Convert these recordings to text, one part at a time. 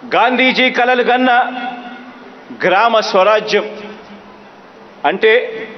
గాంధీజీ కలలు కన్న గ్రామ స్వరాజ్యం అంటే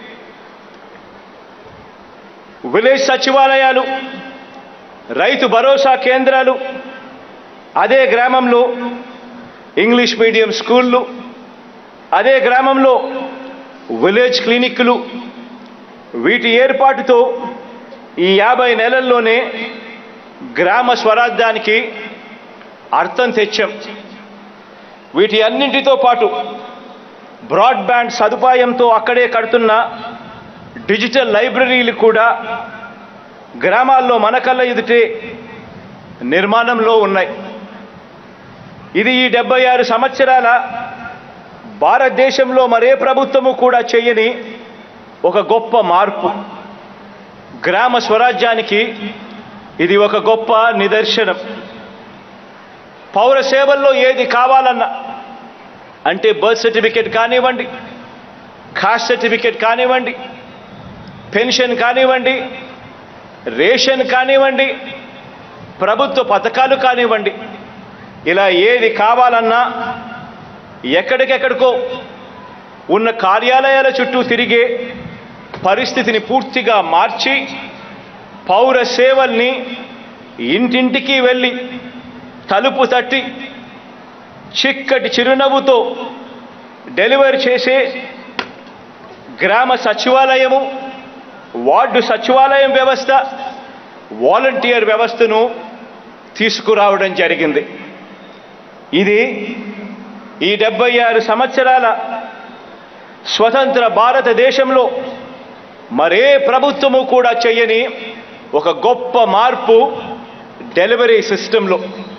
విలేజ్ సచివాలయాలు రైతు భరోసా కేంద్రాలు అదే గ్రామంలో ఇంగ్లీష్ మీడియం స్కూళ్ళు అదే గ్రామంలో విలేజ్ క్లినిక్లు వీటి ఏర్పాటుతో ఈ యాభై నెలల్లోనే గ్రామ స్వరాజ్యానికి అర్థం తెచ్చాం వీటి అన్నింటితో పాటు బ్రాడ్బ్యాండ్ సదుపాయంతో అక్కడే కడుతున్న డిజిటల్ లైబ్రరీలు కూడా గ్రామాల్లో మన కళ్ళ ఎదుటే నిర్మాణంలో ఉన్నాయి ఇది ఈ డెబ్బై ఆరు సంవత్సరాల భారతదేశంలో మరే ప్రభుత్వము కూడా చేయని ఒక గొప్ప మార్పు గ్రామ స్వరాజ్యానికి ఇది ఒక గొప్ప నిదర్శనం పౌర సేవల్లో ఏది కావాలన్నా అంటే బర్త్ సర్టిఫికేట్ కానివ్వండి కాస్ట్ సర్టిఫికేట్ కానివ్వండి పెన్షన్ కానివ్వండి రేషన్ కానివ్వండి ప్రభుత్వ పథకాలు కానివ్వండి ఇలా ఏది కావాలన్నా ఎక్కడికెక్కడికో ఉన్న కార్యాలయాల చుట్టూ తిరిగే పరిస్థితిని పూర్తిగా మార్చి పౌర సేవల్ని ఇంటింటికి వెళ్ళి తలుపు తట్టి చిక్కటి చిరునవ్వుతో డెలివరీ చేసే గ్రామ సచివాలయము వార్డు సచివాలయం వ్యవస్థ వాలంటీర్ వ్యవస్థను తీసుకురావడం జరిగింది ఇది ఈ డెబ్బై ఆరు సంవత్సరాల స్వతంత్ర భారతదేశంలో మరే ప్రభుత్వము కూడా చేయని ఒక గొప్ప మార్పు డెలివరీ సిస్టంలో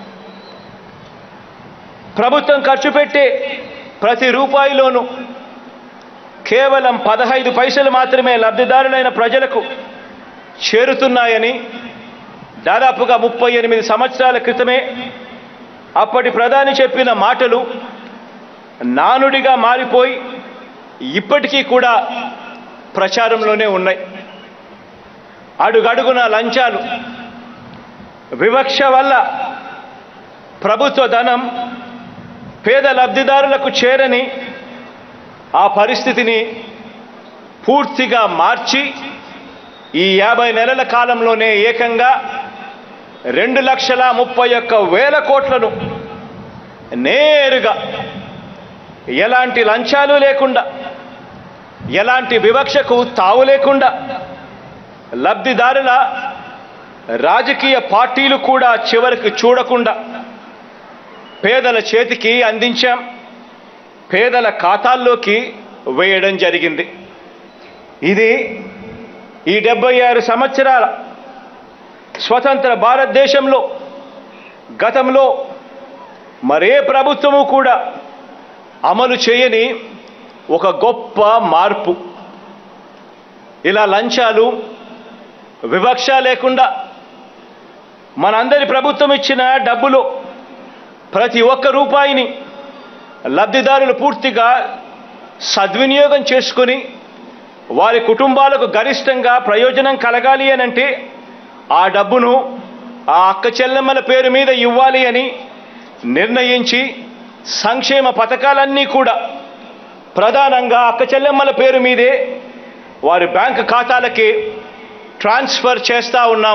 ప్రభుత్వం ఖర్చు పెట్టే ప్రతి రూపాయిలోనూ కేవలం పదహైదు పైసలు మాత్రమే లబ్ధిదారులైన ప్రజలకు చేరుతున్నాయని దాదాపుగా ముప్పై ఎనిమిది సంవత్సరాల క్రితమే అప్పటి ప్రధాని చెప్పిన మాటలు నానుడిగా మారిపోయి ఇప్పటికీ కూడా ప్రచారంలోనే ఉన్నాయి అడుగడుగున లంచాలు వివక్ష వల్ల ప్రభుత్వ ధనం పేద లబ్ధిదారులకు చేరని ఆ పరిస్థితిని పూర్తిగా మార్చి ఈ యాభై నెలల కాలంలోనే ఏకంగా రెండు లక్షల ముప్పై ఒక్క వేల కోట్లను నేరుగా ఎలాంటి లంచాలు లేకుండా ఎలాంటి వివక్షకు తావు లేకుండా లబ్ధిదారుల రాజకీయ పార్టీలు కూడా చివరికి చూడకుండా పేదల చేతికి అందించాం పేదల ఖాతాల్లోకి వేయడం జరిగింది ఇది ఈ డెబ్బై ఆరు సంవత్సరాల స్వతంత్ర భారతదేశంలో గతంలో మరే ప్రభుత్వము కూడా అమలు చేయని ఒక గొప్ప మార్పు ఇలా లంచాలు వివక్ష లేకుండా మనందరి ప్రభుత్వం ఇచ్చిన డబ్బులో ప్రతి ఒక్క రూపాయిని లబ్ధిదారులు పూర్తిగా సద్వినియోగం చేసుకుని వారి కుటుంబాలకు గరిష్టంగా ప్రయోజనం కలగాలి అని అంటే ఆ డబ్బును ఆ అక్క చెల్లెమ్మల పేరు మీద ఇవ్వాలి అని నిర్ణయించి సంక్షేమ పథకాలన్నీ కూడా ప్రధానంగా అక్క చెల్లెమ్మల పేరు మీదే వారి బ్యాంక్ ఖాతాలకి ట్రాన్స్ఫర్ చేస్తూ ఉన్నాం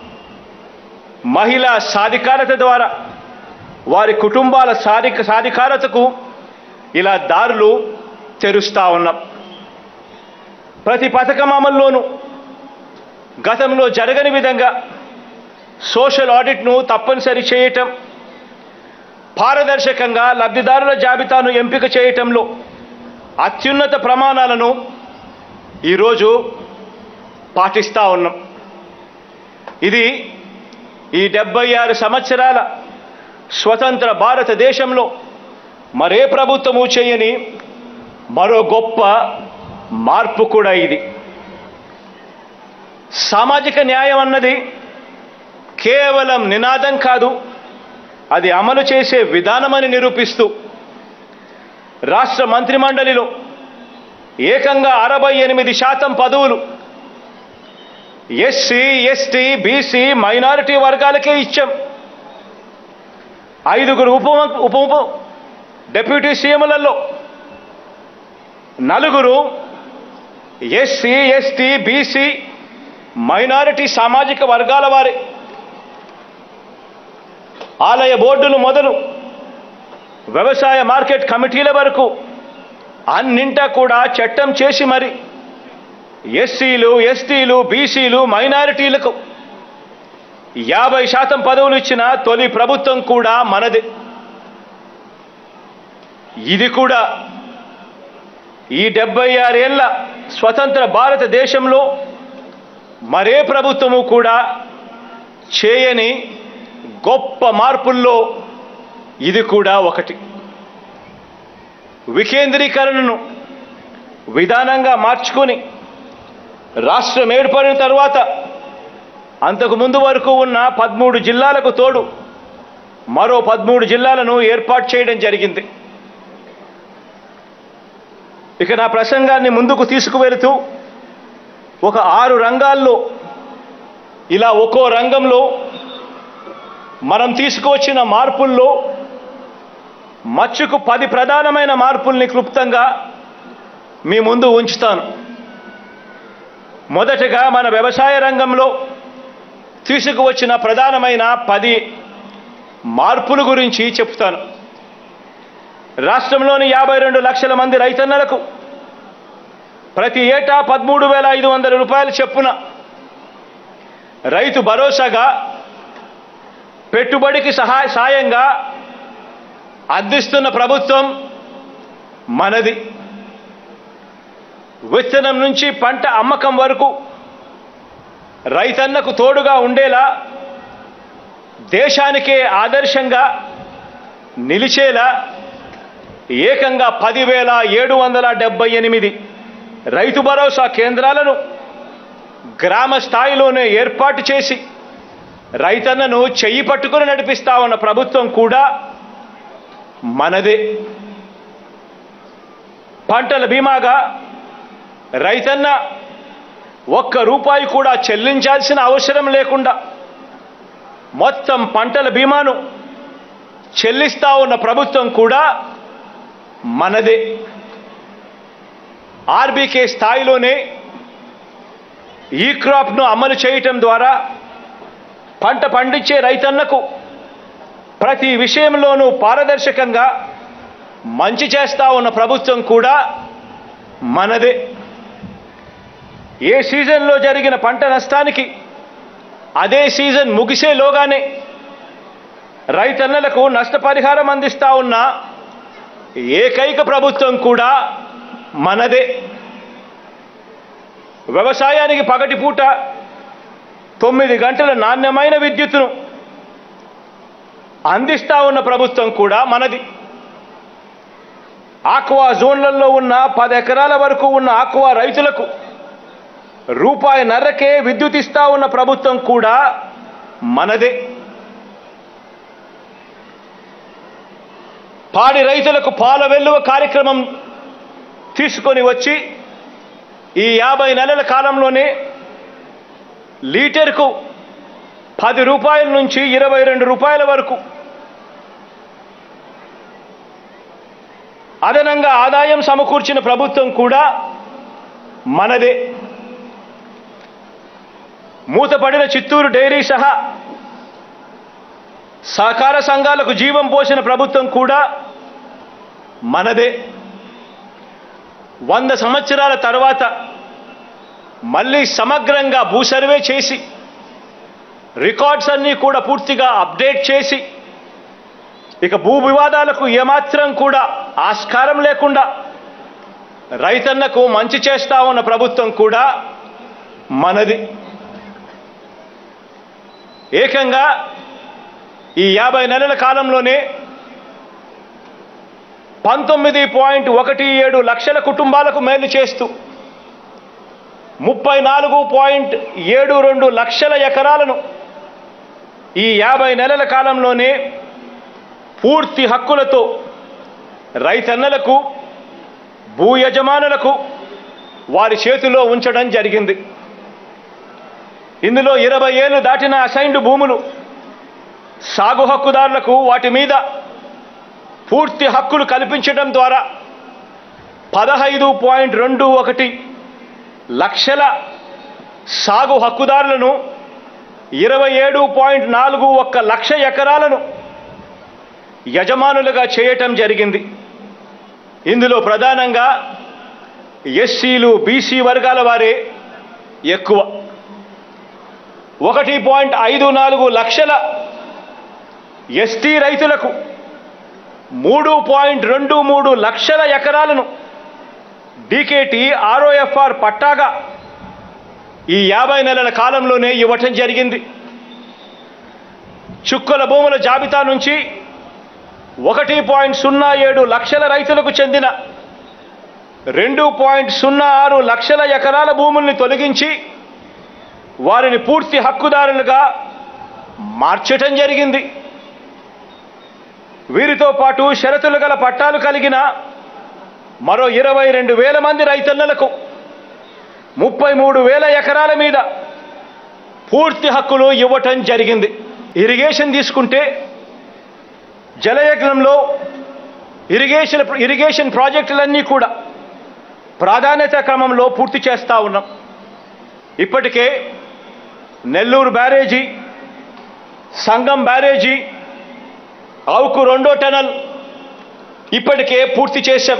మహిళా సాధికారత ద్వారా వారి కుటుంబాల సాధిక సాధికారతకు ఇలా దారులు తెరుస్తూ ఉన్నాం ప్రతి పథకం అమల్లోనూ గతంలో జరగని విధంగా సోషల్ ఆడిట్ను తప్పనిసరి చేయటం పారదర్శకంగా లబ్ధిదారుల జాబితాను ఎంపిక చేయటంలో అత్యున్నత ప్రమాణాలను ఈరోజు పాటిస్తూ ఉన్నాం ఇది ఈ డెబ్బై ఆరు సంవత్సరాల స్వతంత్ర భారతదేశంలో మరే ప్రభుత్వము చేయని మరో గొప్ప మార్పు కూడా ఇది సామాజిక న్యాయం అన్నది కేవలం నినాదం కాదు అది అమలు చేసే విధానమని నిరూపిస్తూ రాష్ట్ర మంత్రిమండలిలో ఏకంగా అరవై ఎనిమిది శాతం పదవులు ఎస్సీ ఎస్టీ బీసీ మైనారిటీ వర్గాలకే ఇచ్చాం ఐదుగురు ఉప ఉప ఉప డెప్యూటీ సీఎంలలో నలుగురు ఎస్సీ ఎస్టీ బీసీ మైనారిటీ సామాజిక వర్గాల వారి ఆలయ బోర్డులు మొదలు వ్యవసాయ మార్కెట్ కమిటీల వరకు అన్నింటా కూడా చట్టం చేసి మరి ఎస్సీలు ఎస్టీలు బీసీలు మైనారిటీలకు యాభై శాతం పదవులు ఇచ్చిన తొలి ప్రభుత్వం కూడా మనదే ఇది కూడా ఈ డెబ్బై ఆరేళ్ల స్వతంత్ర భారతదేశంలో మరే ప్రభుత్వము కూడా చేయని గొప్ప మార్పుల్లో ఇది కూడా ఒకటి వికేంద్రీకరణను విధానంగా మార్చుకొని రాష్ట్రం ఏర్పడిన తర్వాత అంతకు ముందు వరకు ఉన్న పదమూడు జిల్లాలకు తోడు మరో పదమూడు జిల్లాలను ఏర్పాటు చేయడం జరిగింది ఇక నా ప్రసంగాన్ని ముందుకు తీసుకువెళుతూ ఒక ఆరు రంగాల్లో ఇలా ఒక్కో రంగంలో మనం తీసుకువచ్చిన మార్పుల్లో మచ్చుకు పది ప్రధానమైన మార్పుల్ని క్లుప్తంగా మీ ముందు ఉంచుతాను మొదటగా మన వ్యవసాయ రంగంలో తీసుకువచ్చిన ప్రధానమైన పది మార్పుల గురించి చెప్తాను రాష్ట్రంలోని యాభై రెండు లక్షల మంది రైతన్నలకు ప్రతి ఏటా పదమూడు వేల ఐదు వందల రూపాయలు చెప్పున రైతు భరోసాగా పెట్టుబడికి సహాయ సాయంగా అందిస్తున్న ప్రభుత్వం మనది విత్తనం నుంచి పంట అమ్మకం వరకు రైతన్నకు తోడుగా ఉండేలా దేశానికే ఆదర్శంగా నిలిచేలా ఏకంగా పదివేల ఏడు వందల డెబ్బై ఎనిమిది రైతు భరోసా కేంద్రాలను గ్రామ స్థాయిలోనే ఏర్పాటు చేసి రైతన్నను చెయ్యి పట్టుకుని నడిపిస్తా ఉన్న ప్రభుత్వం కూడా మనదే పంటల బీమాగా రైతన్న ఒక్క రూపాయి కూడా చెల్లించాల్సిన అవసరం లేకుండా మొత్తం పంటల బీమాను చెల్లిస్తా ఉన్న ప్రభుత్వం కూడా మనదే ఆర్బీకే స్థాయిలోనే ఈ క్రాప్ను అమలు చేయటం ద్వారా పంట పండించే రైతన్నకు ప్రతి విషయంలోనూ పారదర్శకంగా మంచి చేస్తా ఉన్న ప్రభుత్వం కూడా మనదే ఏ సీజన్లో జరిగిన పంట నష్టానికి అదే సీజన్ ముగిసేలోగానే రైతన్నలకు నష్టపరిహారం అందిస్తా ఉన్న ఏకైక ప్రభుత్వం కూడా మనదే వ్యవసాయానికి పగటిపూట తొమ్మిది గంటల నాణ్యమైన విద్యుత్తును అందిస్తా ఉన్న ప్రభుత్వం కూడా మనది ఆక్వా జోన్లలో ఉన్న పది ఎకరాల వరకు ఉన్న ఆక్వా రైతులకు రూపాయి నర్రకే విద్యుత్ ఇస్తా ఉన్న ప్రభుత్వం కూడా మనదే పాడి రైతులకు పాల వెల్లువ కార్యక్రమం తీసుకొని వచ్చి ఈ యాభై నెలల కాలంలోనే లీటర్కు పది రూపాయల నుంచి ఇరవై రెండు రూపాయల వరకు అదనంగా ఆదాయం సమకూర్చిన ప్రభుత్వం కూడా మనదే మూతపడిన చిత్తూరు డైరీ సహా సహకార సంఘాలకు జీవం పోసిన ప్రభుత్వం కూడా మనదే వంద సంవత్సరాల తర్వాత మళ్ళీ సమగ్రంగా భూ సర్వే చేసి రికార్డ్స్ అన్నీ కూడా పూర్తిగా అప్డేట్ చేసి ఇక భూ వివాదాలకు ఏమాత్రం కూడా ఆస్కారం లేకుండా రైతన్నకు మంచి చేస్తా ఉన్న ప్రభుత్వం కూడా మనది ఏకంగా ఈ యాభై నెలల కాలంలోనే పంతొమ్మిది పాయింట్ ఒకటి ఏడు లక్షల కుటుంబాలకు మేలు చేస్తూ ముప్పై నాలుగు పాయింట్ ఏడు రెండు లక్షల ఎకరాలను ఈ యాభై నెలల కాలంలోనే పూర్తి హక్కులతో రైతన్నలకు భూ యజమానులకు వారి చేతిలో ఉంచడం జరిగింది ఇందులో ఇరవై ఏళ్ళు దాటిన అసైన్డ్ భూములు సాగు హక్కుదారులకు వాటి మీద పూర్తి హక్కులు కల్పించడం ద్వారా పదహైదు పాయింట్ రెండు ఒకటి లక్షల సాగు హక్కుదారులను ఇరవై ఏడు పాయింట్ నాలుగు ఒక్క లక్ష ఎకరాలను యజమానులుగా చేయటం జరిగింది ఇందులో ప్రధానంగా ఎస్సీలు బీసీ వర్గాల వారే ఎక్కువ ఒకటి పాయింట్ ఐదు నాలుగు లక్షల ఎస్టీ రైతులకు మూడు పాయింట్ రెండు మూడు లక్షల ఎకరాలను డీకేటీ ఆర్ఓఎఫ్ఆర్ పట్టాగా ఈ యాభై నెలల కాలంలోనే ఇవ్వటం జరిగింది చుక్కల భూముల జాబితా నుంచి ఒకటి పాయింట్ సున్నా ఏడు లక్షల రైతులకు చెందిన రెండు పాయింట్ సున్నా ఆరు లక్షల ఎకరాల భూముల్ని తొలగించి వారిని పూర్తి హక్కుదారులుగా మార్చటం జరిగింది వీరితో పాటు షరతులు గల పట్టాలు కలిగిన మరో ఇరవై రెండు వేల మంది రైతన్నలకు ముప్పై మూడు వేల ఎకరాల మీద పూర్తి హక్కులు ఇవ్వటం జరిగింది ఇరిగేషన్ తీసుకుంటే జలయజ్ఞంలో ఇరిగేషన్ ఇరిగేషన్ ప్రాజెక్టులన్నీ కూడా ప్రాధాన్యత క్రమంలో పూర్తి చేస్తూ ఉన్నాం ఇప్పటికే నెల్లూరు బ్యారేజీ సంగం బ్యారేజీ అవుకు రెండో టనల్ ఇప్పటికే పూర్తి చేశాం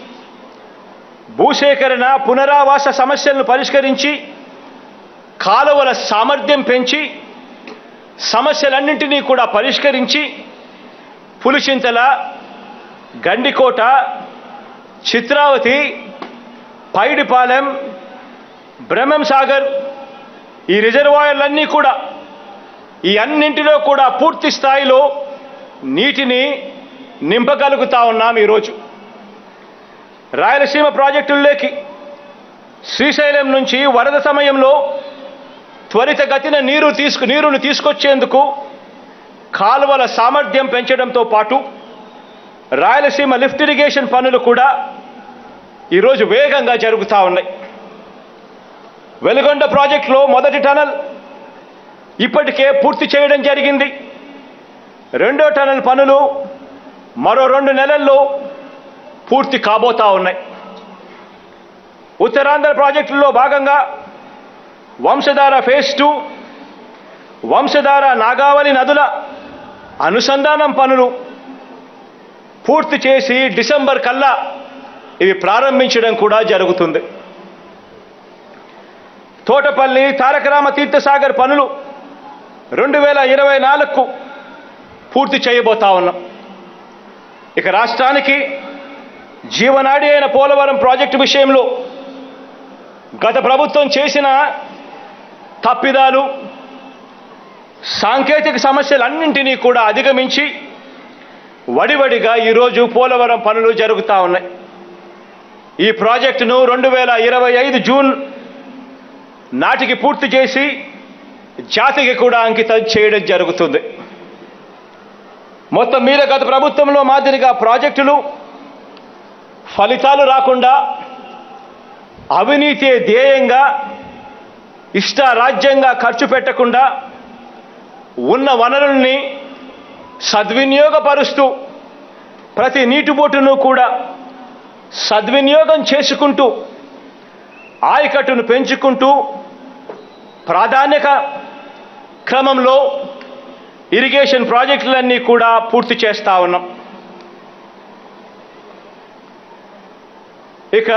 భూసేకరణ పునరావాస సమస్యలను పరిష్కరించి కాలువల సామర్థ్యం పెంచి సమస్యలన్నింటినీ కూడా పరిష్కరించి పులిచింతల గండికోట చిత్రావతి పైడిపాలెం బ్రహ్మం సాగర్ ఈ రిజర్వాయర్లన్నీ కూడా ఈ అన్నింటిలో కూడా పూర్తి స్థాయిలో నీటిని నింపగలుగుతా ఉన్నాం ఈరోజు రాయలసీమ ప్రాజెక్టుల్లోకి శ్రీశైలం నుంచి వరద సమయంలో త్వరితగతిన నీరు తీసుకు నీరును తీసుకొచ్చేందుకు కాలువల సామర్థ్యం పెంచడంతో పాటు రాయలసీమ లిఫ్ట్ ఇరిగేషన్ పనులు కూడా ఈరోజు వేగంగా జరుగుతూ ఉన్నాయి వెలుగొండ ప్రాజెక్టులో మొదటి టనల్ ఇప్పటికే పూర్తి చేయడం జరిగింది రెండో టనల్ పనులు మరో రెండు నెలల్లో పూర్తి కాబోతా ఉన్నాయి ఉత్తరాంధ్ర ప్రాజెక్టుల్లో భాగంగా వంశధార ఫేజ్ టూ వంశధార నాగావళి నదుల అనుసంధానం పనులు పూర్తి చేసి డిసెంబర్ కల్లా ఇవి ప్రారంభించడం కూడా జరుగుతుంది తోటపల్లి తారకరామ తీర్థసాగర్ పనులు రెండు వేల ఇరవై నాలుగుకు పూర్తి చేయబోతా ఉన్నాం ఇక రాష్ట్రానికి జీవనాడి అయిన పోలవరం ప్రాజెక్టు విషయంలో గత ప్రభుత్వం చేసిన తప్పిదాలు సాంకేతిక సమస్యలన్నింటినీ కూడా అధిగమించి వడివడిగా ఈరోజు పోలవరం పనులు జరుగుతూ ఉన్నాయి ఈ ప్రాజెక్టును రెండు వేల ఇరవై ఐదు జూన్ నాటికి పూర్తి చేసి జాతికి కూడా అంకితం చేయడం జరుగుతుంది మొత్తం మీద గత ప్రభుత్వంలో మాదిరిగా ప్రాజెక్టులు ఫలితాలు రాకుండా అవినీతి ధ్యేయంగా ఇష్ట రాజ్యంగా ఖర్చు పెట్టకుండా ఉన్న వనరుల్ని సద్వినియోగపరుస్తూ ప్రతి నీటి బొట్టును కూడా సద్వినియోగం చేసుకుంటూ ఆయకట్టును పెంచుకుంటూ ప్రాధాన్యత క్రమంలో ఇరిగేషన్ ప్రాజెక్టులన్నీ కూడా పూర్తి చేస్తా ఉన్నాం ఇక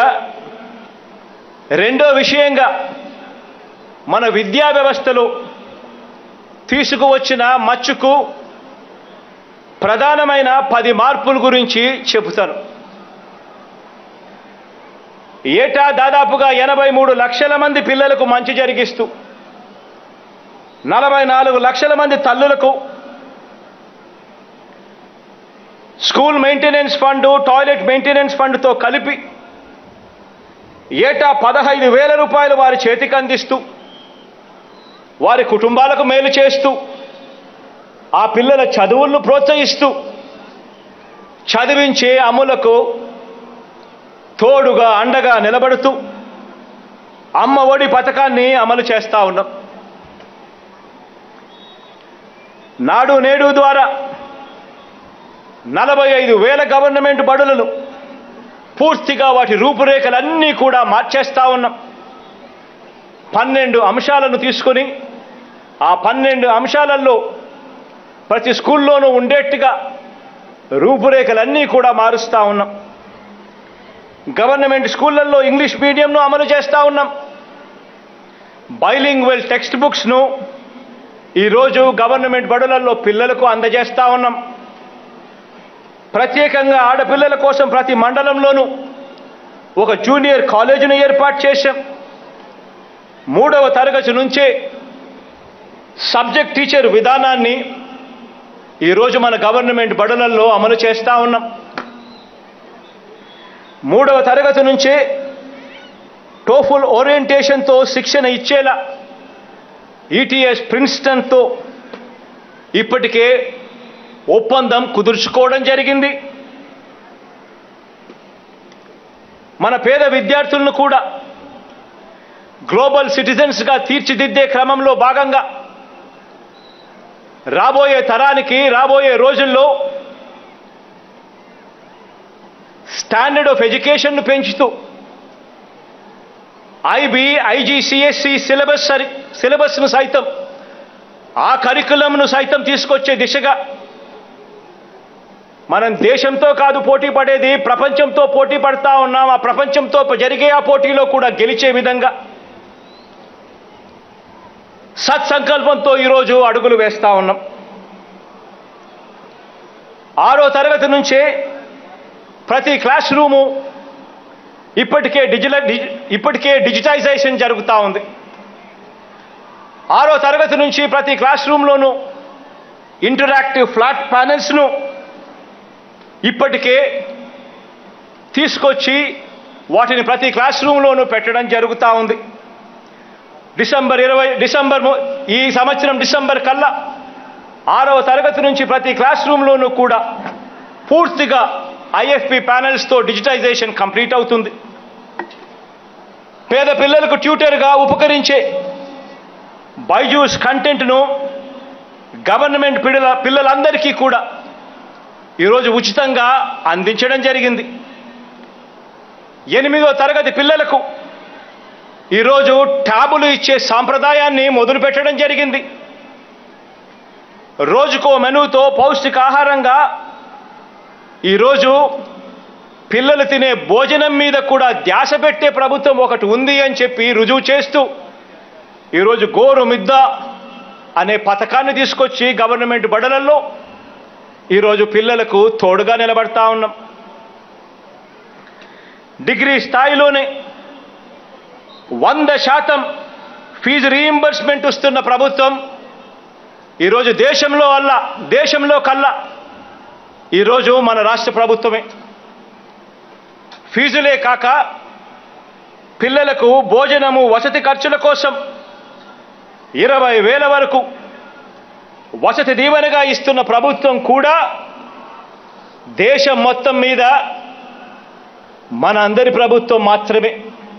రెండో విషయంగా మన విద్యా వ్యవస్థలో తీసుకువచ్చిన మచ్చుకు ప్రధానమైన పది మార్పుల గురించి చెబుతాను ఏటా దాదాపుగా ఎనభై మూడు లక్షల మంది పిల్లలకు మంచి జరిగిస్తూ నలభై నాలుగు లక్షల మంది తల్లులకు school maintenance fund toilet maintenance ఫండ్తో కలిపి ఏటా పదహైదు వేల రూపాయలు వారి చేతికి అందిస్తూ వారి కుటుంబాలకు మేలు చేస్తూ ఆ పిల్లల చదువులను ప్రోత్సహిస్తూ చదివించే అమ్ములకు తోడుగా అండగా నిలబడుతూ అమ్మ ఒడి పథకాన్ని అమలు చేస్తా ఉన్నాం నాడు నేడు ద్వారా నలభై ఐదు వేల గవర్నమెంట్ బడులను పూర్తిగా వాటి రూపురేఖలన్నీ కూడా మార్చేస్తా ఉన్నాం పన్నెండు అంశాలను తీసుకొని ఆ పన్నెండు అంశాలలో ప్రతి స్కూల్లోనూ ఉండేట్టుగా రూపురేఖలన్నీ కూడా మారుస్తూ ఉన్నాం గవర్నమెంట్ స్కూళ్ళల్లో ఇంగ్లీష్ మీడియంను అమలు చేస్తూ ఉన్నాం బైలింగ్వెల్ టెక్స్ట్ బుక్స్ను ఈరోజు గవర్నమెంట్ బడులలో పిల్లలకు అందజేస్తూ ఉన్నాం ప్రత్యేకంగా ఆడపిల్లల కోసం ప్రతి మండలంలోనూ ఒక జూనియర్ కాలేజీని ఏర్పాటు చేశాం మూడవ తరగతి నుంచే సబ్జెక్ట్ టీచర్ విధానాన్ని ఈరోజు మన గవర్నమెంట్ బడులలో అమలు చేస్తూ ఉన్నాం మూడవ తరగతి నుంచే టోఫుల్ ఓరియంటేషన్తో శిక్షణ ఇచ్చేలా ఈటీఎస్ ప్రిన్స్టన్తో ఇప్పటికే ఒప్పందం కుదుర్చుకోవడం జరిగింది మన పేద విద్యార్థులను కూడా గ్లోబల్ సిటిజన్స్గా తీర్చిదిద్దే క్రమంలో భాగంగా రాబోయే తరానికి రాబోయే రోజుల్లో స్టాండర్డ్ ఆఫ్ ఎడ్యుకేషన్ను పెంచుతూ ఐబీ ఐజీసీఎస్సి సిలబస్ సరి సిలబస్ను సైతం ఆ కరికులంను సైతం తీసుకొచ్చే దిశగా మనం దేశంతో కాదు పోటీ పడేది ప్రపంచంతో పోటీ పడతా ఉన్నాం ఆ ప్రపంచంతో జరిగే ఆ పోటీలో కూడా గెలిచే విధంగా సత్సంకల్పంతో ఈరోజు అడుగులు వేస్తా ఉన్నాం ఆరో తరగతి నుంచే ప్రతి క్లాస్ రూము ఇప్పటికే డిజిటల్ ఇప్పటికే డిజిటైజేషన్ జరుగుతూ ఉంది ఆరో తరగతి నుంచి ప్రతి క్లాస్ రూమ్లోనూ ఇంటరాక్టివ్ ఫ్లాట్ ప్యానెల్స్ను ఇప్పటికే తీసుకొచ్చి వాటిని ప్రతి క్లాస్ రూమ్లోనూ పెట్టడం జరుగుతూ ఉంది డిసెంబర్ ఇరవై డిసెంబర్ ము- ఈ సంవత్సరం డిసెంబర్ కల్లా ఆరవ తరగతి నుంచి ప్రతి క్లాస్ రూమ్లోనూ కూడా పూర్తిగా ఐఎఫ్పి ప్యానెల్స్తో డిజిటైజేషన్ కంప్లీట్ అవుతుంది పేద పిల్లలకు ట్యూటర్గా ఉపకరించే బైజూస్ కంటెంట్ను గవర్నమెంట్ పిల్లల పిల్లలందరికీ కూడా ఈరోజు ఉచితంగా అందించడం జరిగింది ఎనిమిదో తరగతి పిల్లలకు ఈరోజు ట్యాబులు ఇచ్చే సాంప్రదాయాన్ని మొదలుపెట్టడం జరిగింది రోజుకో మెనూతో పౌష్టికాహారంగా ఈరోజు పిల్లలు తినే భోజనం మీద కూడా ధ్యాస పెట్టే ప్రభుత్వం ఒకటి ఉంది అని చెప్పి రుజువు చేస్తూ ఈరోజు గోరు మిద్ద అనే పథకాన్ని తీసుకొచ్చి గవర్నమెంట్ బడులలో ఈరోజు పిల్లలకు తోడుగా నిలబడతా ఉన్నాం డిగ్రీ స్థాయిలోనే వంద శాతం ఫీజు రీయింబర్స్మెంట్ ఇస్తున్న ప్రభుత్వం ఈరోజు దేశంలో అల్లా దేశంలో కల్లా ఈరోజు మన రాష్ట్ర ప్రభుత్వమే ఫీజులే కాక పిల్లలకు భోజనము వసతి ఖర్చుల కోసం ఇరవై వేల వరకు వసతి దీవెనగా ఇస్తున్న ప్రభుత్వం కూడా దేశం మొత్తం మీద మన అందరి ప్రభుత్వం మాత్రమే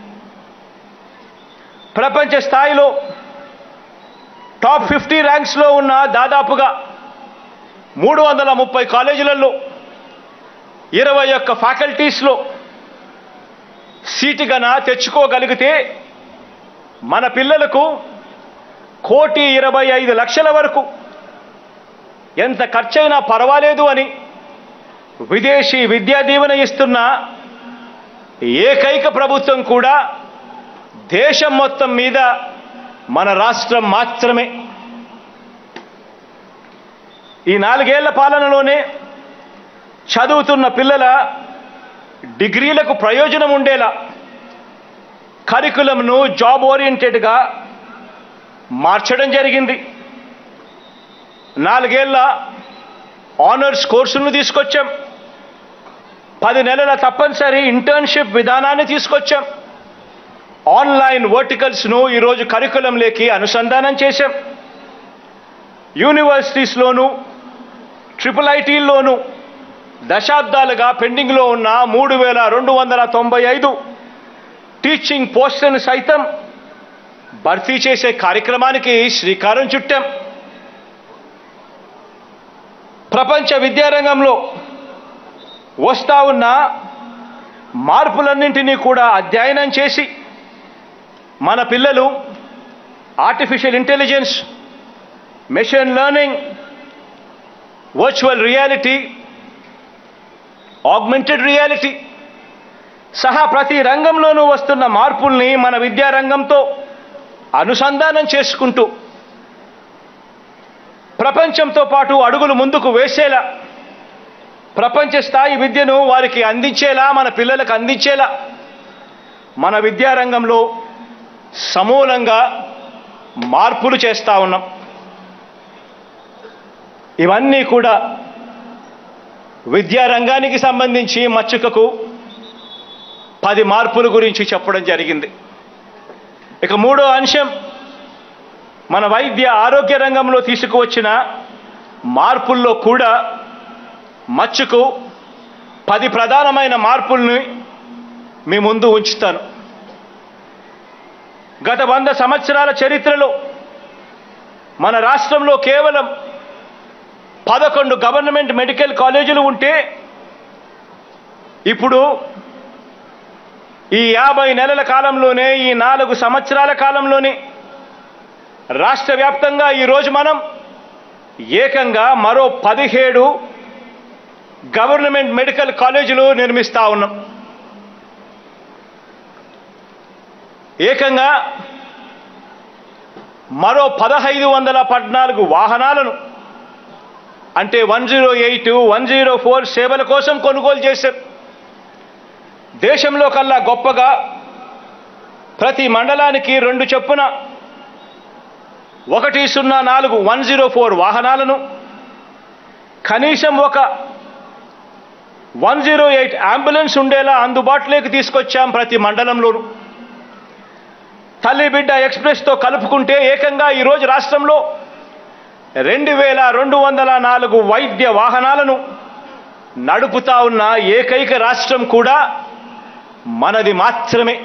ప్రపంచ స్థాయిలో టాప్ ఫిఫ్టీ ర్యాంక్స్లో ఉన్న దాదాపుగా మూడు వందల ముప్పై కాలేజీలలో ఇరవై ఒక్క ఫ్యాకల్టీస్లో సీటు గన తెచ్చుకోగలిగితే మన పిల్లలకు కోటి ఇరవై ఐదు లక్షల వరకు ఎంత ఖర్చైనా పర్వాలేదు అని విదేశీ విద్యా దీవెన ఇస్తున్న ఏకైక ప్రభుత్వం కూడా దేశం మొత్తం మీద మన రాష్ట్రం మాత్రమే ఈ నాలుగేళ్ల పాలనలోనే చదువుతున్న పిల్లల డిగ్రీలకు ప్రయోజనం ఉండేలా కరికులంను జాబ్ ఓరియంటెడ్గా మార్చడం జరిగింది నాలుగేళ్ల ఆనర్స్ కోర్సులను తీసుకొచ్చాం పది నెలల తప్పనిసరి ఇంటర్న్షిప్ విధానాన్ని తీసుకొచ్చాం ఆన్లైన్ వర్టికల్స్ను ఈరోజు కరికులంలోకి అనుసంధానం చేశాం యూనివర్సిటీస్లోనూ ట్రిపుల్ ఐటీల్లోనూ దశాబ్దాలుగా పెండింగ్లో ఉన్న మూడు వేల రెండు వందల తొంభై ఐదు టీచింగ్ పోస్టులను సైతం భర్తీ చేసే కార్యక్రమానికి శ్రీకారం చుట్టాం ప్రపంచ విద్యారంగంలో వస్తా ఉన్న మార్పులన్నింటినీ కూడా అధ్యయనం చేసి మన పిల్లలు artificial intelligence machine learning virtual reality augmented reality సహా ప్రతి రంగంలోనూ వస్తున్న మార్పుల్ని మన విద్యారంగంతో అనుసంధానం చేసుకుంటూ ప్రపంచంతో పాటు అడుగులు ముందుకు వేసేలా ప్రపంచ స్థాయి విద్యను వారికి అందించేలా మన పిల్లలకు అందించేలా మన విద్యారంగంలో సమూలంగా మార్పులు చేస్తూ ఉన్నాం ఇవన్నీ కూడా విద్యారంగానికి సంబంధించి మచ్చుకకు పది మార్పుల గురించి చెప్పడం జరిగింది ఇక మూడో అంశం మన వైద్య ఆరోగ్య రంగంలో తీసుకువచ్చిన మార్పుల్లో కూడా మచ్చుకు పది ప్రధానమైన మార్పుల్ని మీ ముందు ఉంచుతాను గత వంద సంవత్సరాల చరిత్రలో మన రాష్ట్రంలో కేవలం పదకొండు గవర్నమెంట్ మెడికల్ కాలేజీలు ఉంటే ఇప్పుడు ఈ యాభై నెలల కాలంలోనే ఈ నాలుగు సంవత్సరాల కాలంలోనే రాష్ట్ర వ్యాప్తంగా ఈరోజు మనం ఏకంగా మరో పదిహేడు గవర్నమెంట్ మెడికల్ కాలేజీలు నిర్మిస్తా ఉన్నాం ఏకంగా మరో పదహైదు వందల పద్నాలుగు వాహనాలను అంటే one zero eight one zero four సేవల కోసం కొనుగోలు చేశారు దేశంలో కల్లా గొప్పగా ప్రతి మండలానికి రెండు చొప్పున ఒకటి సున్నా నాలుగు వన్ జీరో ఫోర్ వాహనాలను కనీసం ఒక వన్ జీరో ఎయిట్ అంబులెన్స్ ఉండేలా అందుబాటులోకి తీసుకొచ్చాం ప్రతి మండలంలోనూ తల్లి బిడ్డ ఎక్స్ప్రెస్తో కలుపుకుంటే ఏకంగా ఈరోజు రాష్ట్రంలో రెండు వేల రెండు వందల నాలుగు వైద్య వాహనాలను నడుపుతా ఉన్న ఏకైక రాష్ట్రం కూడా మనది మాత్రమే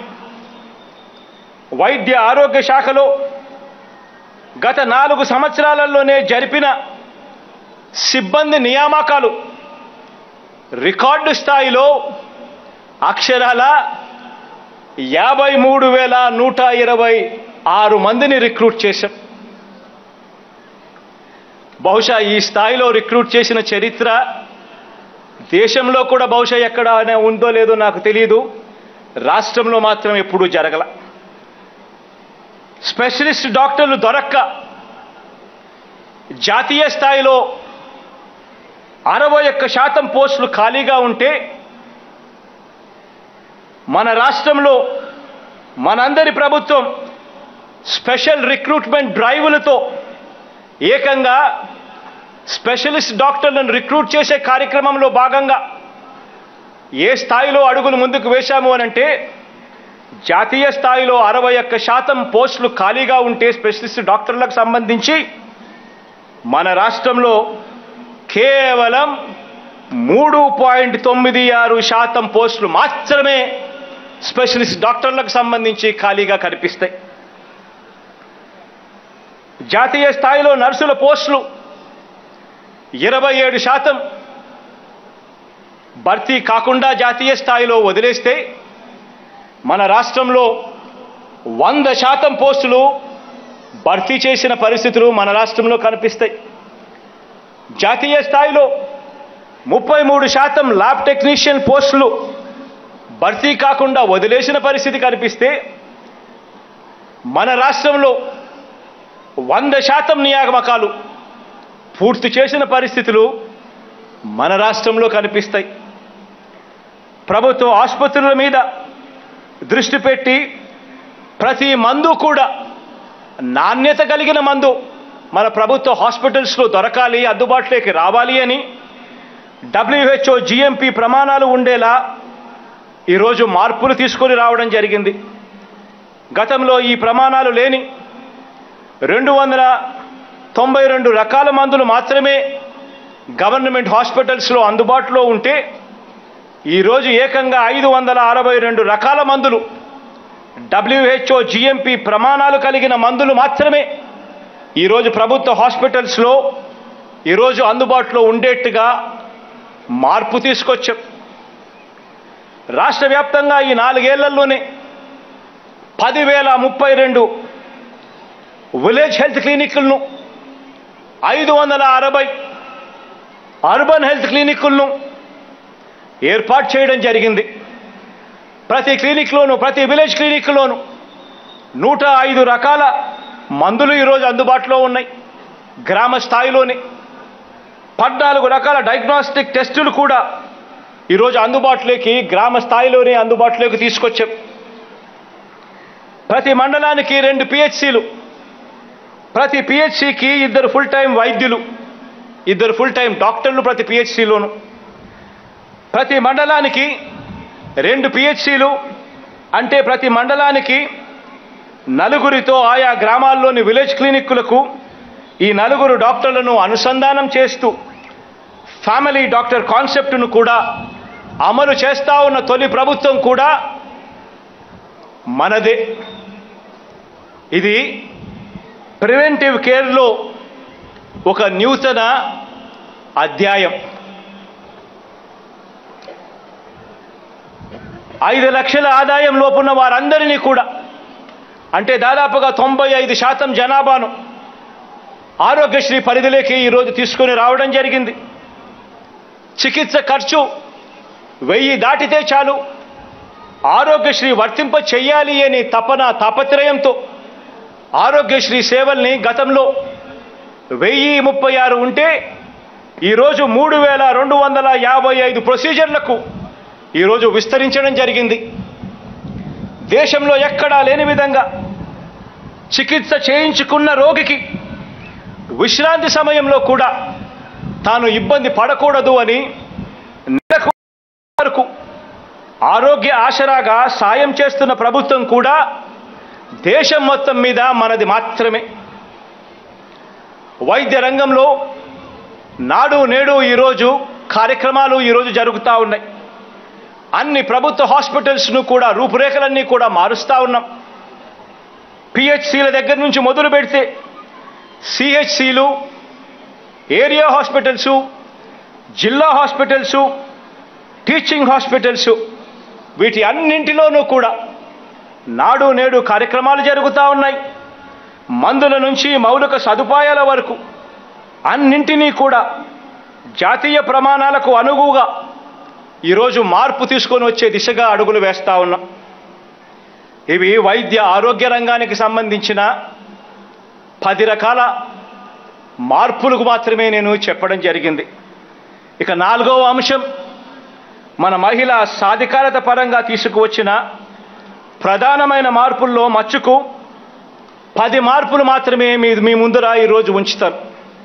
వైద్య ఆరోగ్య శాఖలో గత నాలుగు సంవత్సరాలలోనే జరిపిన సిబ్బంది నియామకాలు రికార్డు స్థాయిలో అక్షరాల యాభై మూడు వేల నూట ఇరవై ఆరు మందిని రిక్రూట్ చేశాం బహుశా ఈ స్థాయిలో రిక్రూట్ చేసిన చరిత్ర దేశంలో కూడా బహుశా ఎక్కడ ఉందో లేదో నాకు తెలియదు రాష్ట్రంలో మాత్రం ఎప్పుడూ జరగల స్పెషలిస్ట్ డాక్టర్లు దొరక్క జాతీయ స్థాయిలో అరవై ఒక్క శాతం పోస్టులు ఖాళీగా ఉంటే మన రాష్ట్రంలో మనందరి ప్రభుత్వం స్పెషల్ రిక్రూట్మెంట్ డ్రైవులతో ఏకంగా స్పెషలిస్ట్ డాక్టర్లను రిక్రూట్ చేసే కార్యక్రమంలో భాగంగా ఏ స్థాయిలో అడుగులు ముందుకు వేశాము అనంటే జాతీయ స్థాయిలో అరవై ఒక్క శాతం పోస్టులు ఖాళీగా ఉంటే స్పెషలిస్ట్ డాక్టర్లకు సంబంధించి మన రాష్ట్రంలో కేవలం మూడు పాయింట్ తొమ్మిది ఆరు శాతం పోస్టులు మాత్రమే స్పెషలిస్ట్ డాక్టర్లకు సంబంధించి ఖాళీగా కనిపిస్తాయి జాతీయ స్థాయిలో నర్సుల పోస్టులు ఇరవై ఏడు శాతం భర్తీ కాకుండా జాతీయ స్థాయిలో వదిలేస్తే మన రాష్ట్రంలో వంద శాతం పోస్టులు భర్తీ చేసిన పరిస్థితులు మన రాష్ట్రంలో కనిపిస్తాయి జాతీయ స్థాయిలో ముప్పై మూడు శాతం ల్యాబ్ టెక్నీషియన్ పోస్టులు భర్తీ కాకుండా వదిలేసిన పరిస్థితి కనిపిస్తే మన రాష్ట్రంలో వంద శాతం నియామకాలు పూర్తి చేసిన పరిస్థితులు మన రాష్ట్రంలో కనిపిస్తాయి ప్రభుత్వ ఆసుపత్రుల మీద దృష్టి పెట్టి ప్రతి మందు కూడా నాణ్యత కలిగిన మందు మన ప్రభుత్వ హాస్పిటల్స్లో దొరకాలి అందుబాటులోకి రావాలి అని డబ్ల్యూహెచ్ఓ జిఎంపి ప్రమాణాలు ఉండేలా ఈరోజు మార్పులు తీసుకొని రావడం జరిగింది గతంలో ఈ ప్రమాణాలు లేని రెండు వందల తొంభై రెండు రకాల మందులు మాత్రమే గవర్నమెంట్ హాస్పిటల్స్లో అందుబాటులో ఉంటే ఈరోజు ఏకంగా ఐదు వందల అరవై రెండు రకాల మందులు డబ్ల్యూహెచ్ఓ జిఎంపి ప్రమాణాలు కలిగిన మందులు మాత్రమే ఈరోజు ప్రభుత్వ హాస్పిటల్స్లో ఈరోజు అందుబాటులో ఉండేట్టుగా మార్పు తీసుకొచ్చాం రాష్ట్ర వ్యాప్తంగా ఈ నాలుగేళ్లలోనే పదివేల ముప్పై రెండు విలేజ్ హెల్త్ క్లినిక్లను ఐదు వందల అరవై అర్బన్ హెల్త్ క్లినిక్లను ఏర్పాటు చేయడం జరిగింది ప్రతి క్లినిక్లోను ప్రతి విలేజ్ క్లినిక్లోను నూట ఐదు రకాల మందులు ఈరోజు అందుబాటులో ఉన్నాయి గ్రామ స్థాయిలోని పద్నాలుగు రకాల డయాగ్నోస్టిక్ టెస్టులు కూడా ఈరోజు అందుబాటులోకి గ్రామ స్థాయిలోనే అందుబాటులోకి తీసుకొచ్చాం ప్రతి మండలానికి రెండు పిహెచ్సిలు ప్రతి పిహెచ్సికి ఇద్దరు ఫుల్ టైం వైద్యులు ఇద్దరు ఫుల్ టైం డాక్టర్లు ప్రతి పిహెచ్సిలోను ప్రతి మండలానికి రెండు పిహెచ్సిలు అంటే ప్రతి మండలానికి నలుగురితో ఆయా గ్రామాల్లోని విలేజ్ క్లినిక్కులకు ఈ నలుగురు డాక్టర్లను అనుసంధానం చేస్తూ ఫ్యామిలీ డాక్టర్ కాన్సెప్ట్ను కూడా అమలు చేస్తా ఉన్న తొలి ప్రభుత్వం కూడా మనదే ఇది ప్రివెంటివ్ కేర్లో ఒక నూతన అధ్యాయం ఐదు లక్షల ఆదాయం లోపున్న వారందరినీ కూడా అంటే దాదాపుగా తొంభై ఐదు శాతం జనాభాను ఆరోగ్యశ్రీ పరిధిలోకి ఈరోజు తీసుకొని రావడం జరిగింది చికిత్స ఖర్చు వెయ్యి దాటితే చాలు ఆరోగ్యశ్రీ వర్తింప చెయ్యాలి అనే తపన తాపత్రయంతో ఆరోగ్యశ్రీ సేవల్ని గతంలో వెయ్యి ముప్పై ఆరు ఉంటే ఈరోజు మూడు వేల రెండు వందల యాభై ఐదు ప్రొసీజర్లకు ఈరోజు విస్తరించడం జరిగింది దేశంలో ఎక్కడా లేని విధంగా చికిత్స చేయించుకున్న రోగికి విశ్రాంతి సమయంలో కూడా తాను ఇబ్బంది పడకూడదు అని నెలకు వరకు ఆరోగ్య ఆసరాగా సాయం చేస్తున్న ప్రభుత్వం కూడా దేశం మొత్తం మీద మనది మాత్రమే వైద్య రంగంలో నాడు నేడు ఈరోజు కార్యక్రమాలు ఈరోజు జరుగుతూ ఉన్నాయి అన్ని ప్రభుత్వ హాస్పిటల్స్ను కూడా రూపురేఖలన్నీ కూడా మారుస్తూ ఉన్నాం పిహెచ్సిల దగ్గర నుంచి మొదలు పెడితే సిహెచ్సిలు ఏరియా హాస్పిటల్సు జిల్లా హాస్పిటల్సు టీచింగ్ హాస్పిటల్సు వీటి అన్నింటిలోనూ కూడా నాడు నేడు కార్యక్రమాలు జరుగుతూ ఉన్నాయి మందుల నుంచి మౌలిక సదుపాయాల వరకు అన్నింటినీ కూడా జాతీయ ప్రమాణాలకు అనుగుగా ఈరోజు మార్పు తీసుకొని వచ్చే దిశగా అడుగులు వేస్తూ ఉన్నాం ఇవి వైద్య ఆరోగ్య రంగానికి సంబంధించిన పది రకాల మార్పులకు మాత్రమే నేను చెప్పడం జరిగింది ఇక నాలుగవ అంశం మన మహిళా సాధికారత పరంగా తీసుకువచ్చిన ప్రధానమైన మార్పుల్లో మచ్చుకు పది మార్పులు మాత్రమే మీ మీ ముందర ఈరోజు ఉంచుతాను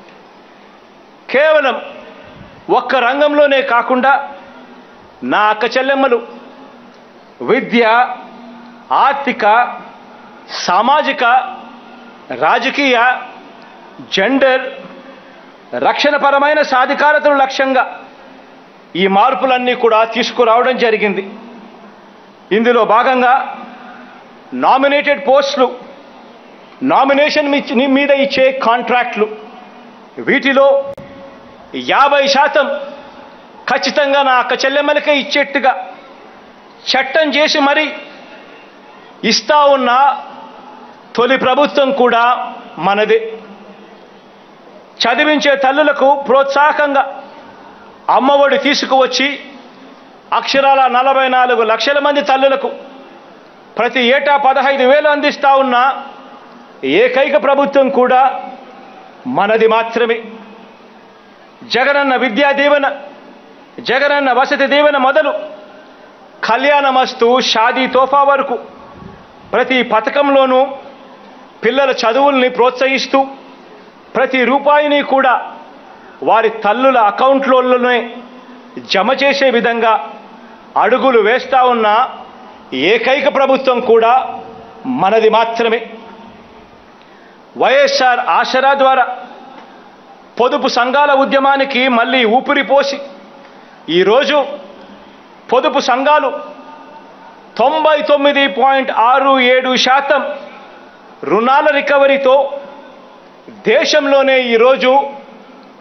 కేవలం ఒక్క రంగంలోనే కాకుండా నా అక్క చెల్లెమ్మలు విద్య ఆర్థిక సామాజిక రాజకీయ జెండర్ రక్షణపరమైన సాధికారతను లక్ష్యంగా ఈ మార్పులన్నీ కూడా తీసుకురావడం జరిగింది ఇందులో భాగంగా నామినేటెడ్ పోస్టులు నామినేషన్ మీ- మీద ఇచ్చే కాంట్రాక్ట్లు వీటిలో యాభై శాతం ఖచ్చితంగా నా అక్క చెల్లెమ్మలకే ఇచ్చేట్టుగా చట్టం చేసి మరి ఇస్తా ఉన్న తొలి ప్రభుత్వం కూడా మనదే చదివించే తల్లులకు ప్రోత్సాహకంగా అమ్మఒడి తీసుకువచ్చి అక్షరాల నలభై నాలుగు లక్షల మంది తల్లులకు ప్రతి ఏటా పదహైదు వేలు అందిస్తా ఉన్న ఏకైక ప్రభుత్వం కూడా మనది మాత్రమే జగనన్న విద్యా దీవెన జగనన్న వసతి దీవెన మొదలు కళ్యాణమస్తు షాదీ తోఫా వరకు ప్రతి పథకంలోనూ పిల్లల చదువుల్ని ప్రోత్సహిస్తూ ప్రతి రూపాయిని కూడా వారి తల్లుల అకౌంట్లలోనే జమ చేసే విధంగా అడుగులు వేస్తా ఉన్న ఏకైక ప్రభుత్వం కూడా మనది మాత్రమే వైఎస్ఆర్ ఆసరా ద్వారా పొదుపు సంఘాల ఉద్యమానికి మళ్ళీ ఊపిరి పోసి ఈరోజు పొదుపు సంఘాలు తొంభై తొమ్మిది పాయింట్ ఆరు ఏడు శాతం రుణాల రికవరీతో దేశంలోనే ఈరోజు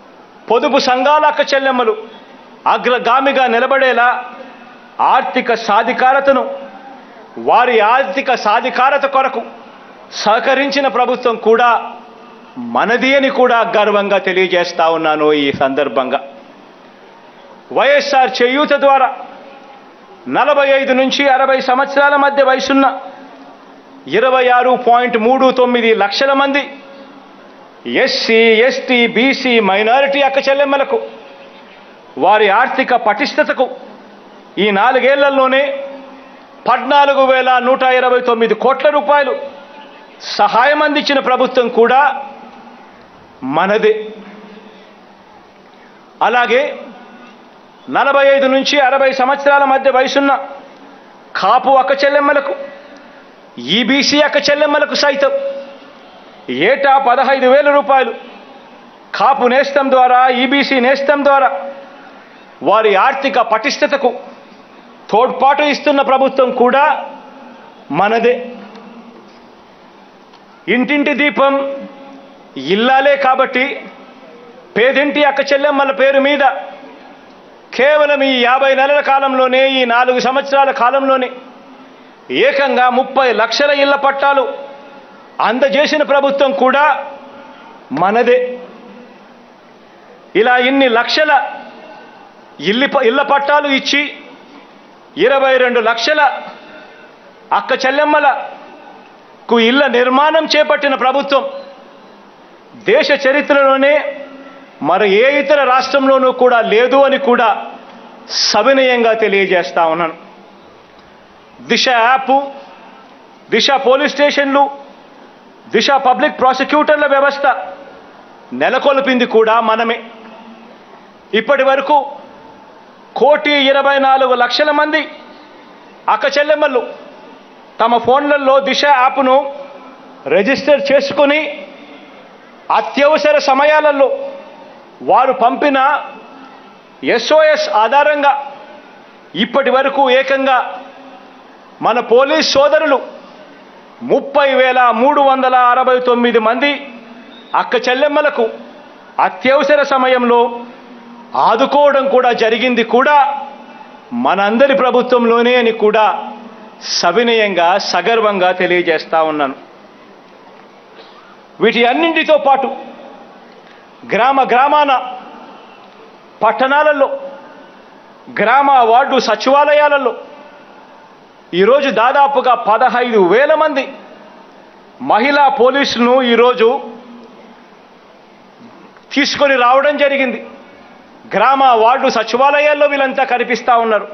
పొదుపు సంఘాల అక్క చెల్లెమ్మలు అగ్రగామిగా నిలబడేలా ఆర్థిక సాధికారతను వారి ఆర్థిక సాధికారత కొరకు సహకరించిన ప్రభుత్వం కూడా మనది అని కూడా గర్వంగా తెలియజేస్తా ఉన్నాను ఈ సందర్భంగా వైఎస్ఆర్ చేయూత ద్వారా నలభై ఐదు నుంచి అరవై సంవత్సరాల మధ్య వయసున్న ఇరవై ఆరు పాయింట్ మూడు తొమ్మిది లక్షల మంది ఎస్సీ ఎస్టీ బీసీ మైనారిటీ అక్క చెల్లెమ్మలకు వారి ఆర్థిక పటిష్టతకు ఈ నాలుగేళ్లలోనే పద్నాలుగు వేల నూట ఇరవై తొమ్మిది కోట్ల రూపాయలు సహాయం అందించిన ప్రభుత్వం కూడా మనదే అలాగే నలభై ఐదు నుంచి అరవై సంవత్సరాల మధ్య వయసున్న కాపు అక్క చెల్లెమ్మలకు ఈబీసీ అక్క చెల్లెమ్మలకు సైతం ఏటా పదహైదు వేల రూపాయలు కాపు నేస్తం ద్వారా ఈబీసీ నేస్తం ద్వారా వారి ఆర్థిక పటిష్టతకు తోడ్పాటు ఇస్తున్న ప్రభుత్వం కూడా మనదే ఇంటింటి దీపం ఇల్లాలే కాబట్టి పేదింటి అక్క చెల్లెమ్మల పేరు మీద కేవలం ఈ యాభై నెలల కాలంలోనే ఈ నాలుగు సంవత్సరాల కాలంలోనే ఏకంగా ముప్పై లక్షల ఇళ్ల పట్టాలు అందజేసిన ప్రభుత్వం కూడా మనదే ఇలా ఇన్ని లక్షల ఇల్లి ఇళ్ల పట్టాలు ఇచ్చి ఇరవై రెండు లక్షల అక్క చెల్లెమ్మలకు ఇళ్ల నిర్మాణం చేపట్టిన ప్రభుత్వం దేశ చరిత్రలోనే మరి ఏ ఇతర రాష్ట్రంలోనూ కూడా లేదు అని కూడా సవినయంగా తెలియజేస్తా ఉన్నాను దిశ యాప్ దిశ పోలీస్ స్టేషన్లు దిశ పబ్లిక్ ప్రాసిక్యూటర్ల వ్యవస్థ నెలకొల్పింది కూడా మనమే ఇప్పటి వరకు కోటి ఇరవై నాలుగు లక్షల మంది అక్క చెల్లెమ్మలు తమ ఫోన్లలో దిశ యాప్ను రిజిస్టర్ చేసుకుని అత్యవసర సమయాలలో వారు పంపిన ఎస్ఓఎస్ ఆధారంగా ఇప్పటి వరకు ఏకంగా మన పోలీస్ సోదరులు ముప్పై వేల మూడు వందల అరవై తొమ్మిది మంది అక్క చెల్లెమ్మలకు అత్యవసర సమయంలో ఆదుకోవడం కూడా జరిగింది కూడా మనందరి ప్రభుత్వంలోనే అని కూడా సవినయంగా సగర్వంగా తెలియజేస్తా ఉన్నాను వీటి అన్నింటితో పాటు గ్రామ గ్రామాన పట్టణాలలో గ్రామ వార్డు సచివాలయాలలో ఈరోజు దాదాపుగా పదహైదు వేల మంది మహిళా పోలీసులను ఈరోజు తీసుకొని రావడం జరిగింది గ్రామ వార్డు సచివాలయాల్లో వీళ్ళంతా కనిపిస్తూ ఉన్నారు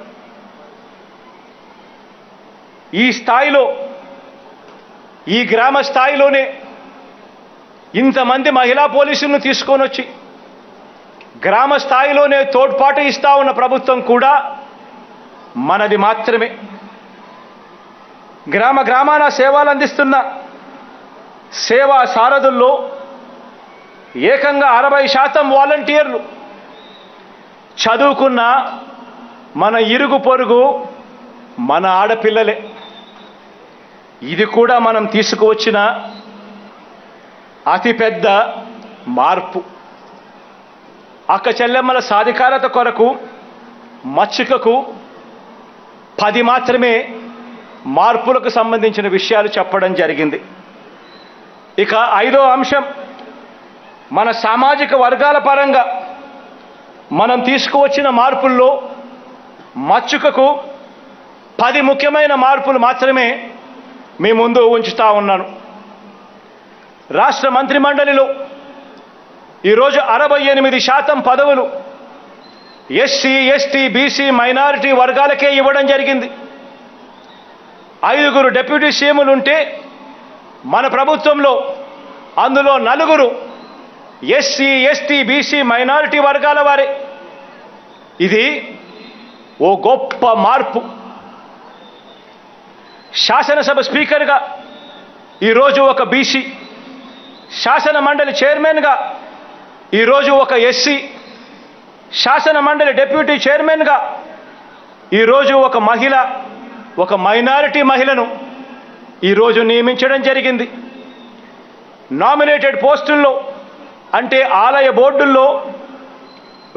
ఈ స్థాయిలో ఈ గ్రామ స్థాయిలోనే ఇంతమంది మహిళా పోలీసులను తీసుకొని వచ్చి గ్రామ స్థాయిలోనే తోడ్పాటు ఇస్తా ఉన్న ప్రభుత్వం కూడా మనది మాత్రమే గ్రామ గ్రామాన సేవలు అందిస్తున్న సేవా సారథుల్లో ఏకంగా అరవై శాతం వాలంటీర్లు చదువుకున్న మన ఇరుగు పొరుగు మన ఆడపిల్లలే ఇది కూడా మనం తీసుకువచ్చిన అతిపెద్ద మార్పు అక్క చెల్లెమ్మల సాధికారత కొరకు మచ్చికకు పది మాత్రమే మార్పులకు సంబంధించిన విషయాలు చెప్పడం జరిగింది ఇక ఐదో అంశం మన సామాజిక వర్గాల పరంగా మనం తీసుకువచ్చిన మార్పుల్లో మచ్చుకకు పది ముఖ్యమైన మార్పులు మాత్రమే మీ ముందు ఉంచుతా ఉన్నాను రాష్ట్ర మంత్రిమండలిలో ఈరోజు అరవై ఎనిమిది శాతం పదవులు ఎస్సీ ఎస్టీ బీసీ మైనారిటీ వర్గాలకే ఇవ్వడం జరిగింది ఐదుగురు డిప్యూటీ సీఎంలు ఉంటే మన ప్రభుత్వంలో అందులో నలుగురు ఎస్సీ ఎస్టీ బీసీ మైనారిటీ వర్గాల వారే ఇది ఓ గొప్ప మార్పు శాసనసభ స్పీకర్గా ఈరోజు ఒక బీసీ శాసన మండలి చైర్మన్గా ఈరోజు ఒక ఎస్సీ శాసన మండలి డిప్యూటీ చైర్మన్గా ఈరోజు ఒక మహిళ ఒక మైనారిటీ మహిళను ఈరోజు నియమించడం జరిగింది నామినేటెడ్ పోస్టుల్లో అంటే ఆలయ బోర్డుల్లో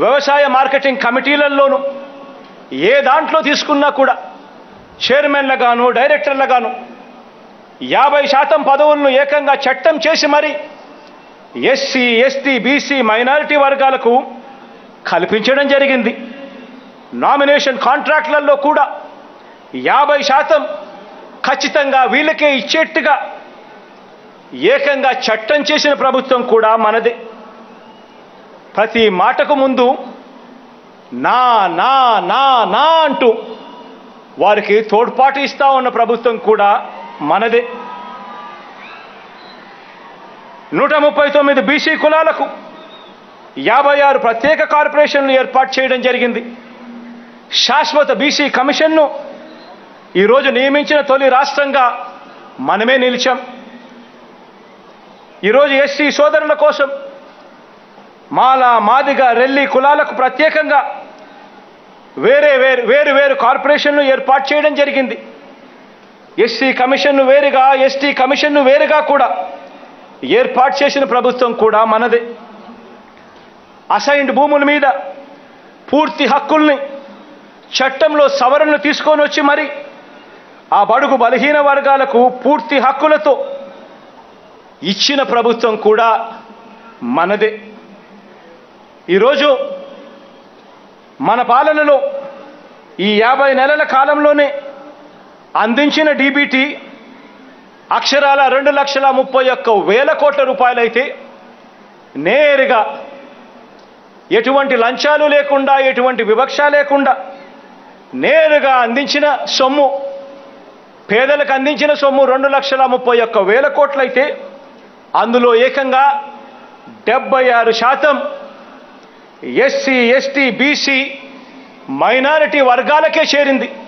వ్యవసాయ మార్కెటింగ్ కమిటీలలోనూ ఏ దాంట్లో తీసుకున్నా కూడా చైర్మన్లుగాను డైరెక్టర్లుగాను యాభై శాతం పదవులను ఏకంగా చట్టం చేసి మరి ఎస్సీ ఎస్టీ బీసీ మైనారిటీ వర్గాలకు కల్పించడం జరిగింది నామినేషన్ కాంట్రాక్ట్లలో కూడా యాభై శాతం ఖచ్చితంగా వీళ్ళకే ఇచ్చేట్టుగా ఏకంగా చట్టం చేసిన ప్రభుత్వం కూడా మనదే ప్రతి మాటకు ముందు నా నా నా నా అంటూ వారికి తోడ్పాటు ఇస్తా ఉన్న ప్రభుత్వం కూడా మనదే నూట ముప్పై తొమ్మిది బీసీ కులాలకు యాభై ఆరు ప్రత్యేక కార్పొరేషన్లు ఏర్పాటు చేయడం జరిగింది శాశ్వత బీసీ కమిషన్ను ఈరోజు నియమించిన తొలి రాష్ట్రంగా మనమే నిలిచాం ఈరోజు ఎస్సీ సోదరుల కోసం మాల మాదిగ రెల్లి కులాలకు ప్రత్యేకంగా వేరే వేరు వేరు వేరు కార్పొరేషన్లు ఏర్పాటు చేయడం జరిగింది ఎస్సీ కమిషన్ను వేరుగా ఎస్టీ కమిషన్ను వేరుగా కూడా ఏర్పాటు చేసిన ప్రభుత్వం కూడా మనదే అసైన్డ్ భూముల మీద పూర్తి హక్కుల్ని చట్టంలో సవరణలు తీసుకొని వచ్చి మరి ఆ బడుగు బలహీన వర్గాలకు పూర్తి హక్కులతో ఇచ్చిన ప్రభుత్వం కూడా మనదే ఈరోజు మన పాలనలో ఈ యాభై నెలల కాలంలోనే అందించిన డీబీటీ అక్షరాల రెండు లక్షల ముప్పై ఒక్క వేల కోట్ల రూపాయలైతే నేరుగా ఎటువంటి లంచాలు లేకుండా ఎటువంటి వివక్ష లేకుండా నేరుగా అందించిన సొమ్ము పేదలకు అందించిన సొమ్ము రెండు లక్షల ముప్పై ఒక్క వేల కోట్లయితే అందులో ఏకంగా డెబ్బై ఆరు శాతం ఎస్సీ ఎస్టీ బీసీ మైనారిటీ వర్గాలకే చేరింది